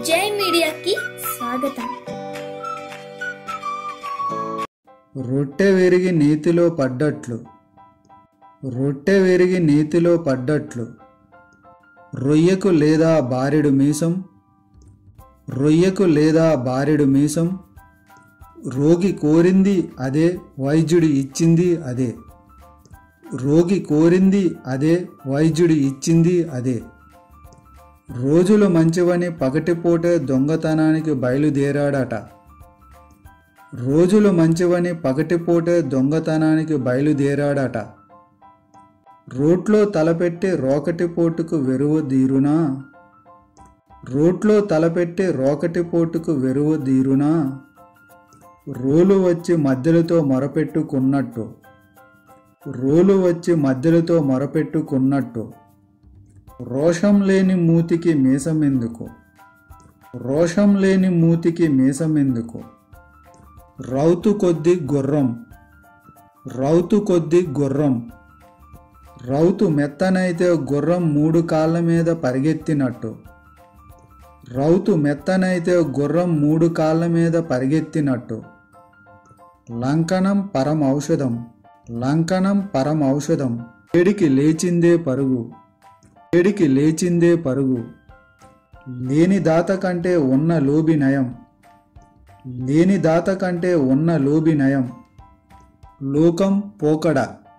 జై మీడియాకి స్వాగతం రొట్టె విరిగి నీతిలో పడ్డట్లు రొట్టె విరిగి నీతిలో పడ్డట్లు రొయ్యకు లేదా బారెడు మీసం రొయ్యకు లేదా బారెడు మీసం రోగి కోరింది అదే వైద్యుడు ఇచ్చింది అదే రోగి కోరింది అదే వైద్యుడు ఇచ్చింది అదే రోజులు మంచివని పగటిపూటే దొంగతనానికి బయలుదేరాడట రోజులు మంచివని పగటిపూటే దొంగతనానికి బయలుదేరాడట రోట్లో తలపెట్టి రోకటిపోటుకు వెరువ దీరునా రోట్లో తలపెట్టి రోకటిపోటుకు వెరువ దీరునా రోలు వచ్చి మధ్యలతో మొరపెట్టుకున్నట్టు రోలు వచ్చి మధ్యలతో మొరపెట్టుకున్నట్టు రోషం లేని మూతికి మీసమెందుకు రోషం లేని మూతికి మీసమెందుకు రౌతు కొద్ది గుర్రం రౌతు కొద్ది గుర్రం రౌతు మెత్తనైతే గుర్రం మూడు కాళ్ళ మీద పరిగెత్తినట్టు రౌతు మెత్తనైతే గుర్రం మూడు కాళ్ళ మీద పరిగెత్తినట్టు లంకనం పరం ఔషధం లంకనం పరం ఔషధం వేడికి లేచిందే పరుగు వేడికి లేచిందే పరుగు లేని దాత కంటే ఉన్న లోబి నయం లేని దాత కంటే ఉన్న లోబి నయం లోకం పోకడ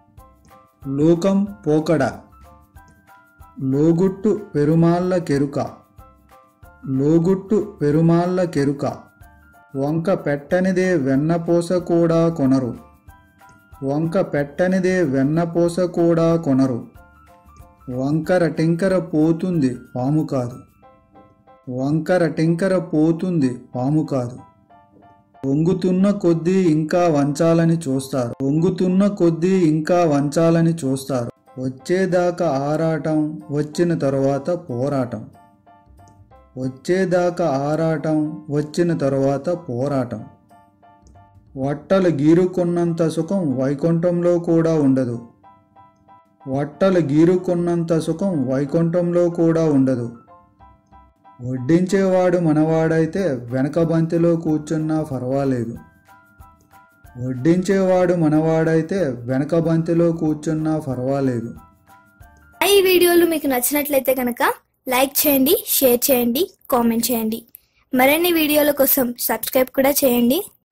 లోకం పోకడ లోగుట్టు పెరుమాళ్ళ కెరుక లోగుట్టు పెరుమాళ్ళ కెరుక వంక పెట్టనిదే వెన్నపూస కూడా కొనరు వంక పెట్టనిదే వెన్నపూస కూడా కొనరు వంకర టింకర పోతుంది పాము కాదు వంకర టింకర పోతుంది పాము కాదు వంగుతున్న కొద్దీ ఇంకా వంచాలని చూస్తారు వంగుతున్న కొద్దీ ఇంకా వంచాలని చూస్తారు వచ్చేదాకా ఆరాటం వచ్చిన తరువాత పోరాటం వచ్చేదాకా ఆరాటం వచ్చిన తరువాత పోరాటం వట్టలు గీరుకున్నంత సుఖం వైకుంఠంలో కూడా ఉండదు వట్టలు గీరుకున్నంత సుఖం వైకుంఠంలో కూడా ఉండదు వడ్డించేవాడు మనవాడైతే వెనక బంతిలో కూర్చున్నా పర్వాలేదు వడ్డించేవాడు మనవాడైతే వెనక బంతిలో కూర్చున్నా పర్వాలేదు ఈ వీడియోలు మీకు నచ్చినట్లయితే కనుక లైక్ చేయండి షేర్ చేయండి కామెంట్ చేయండి మరిన్ని వీడియోల కోసం సబ్స్క్రైబ్ కూడా చేయండి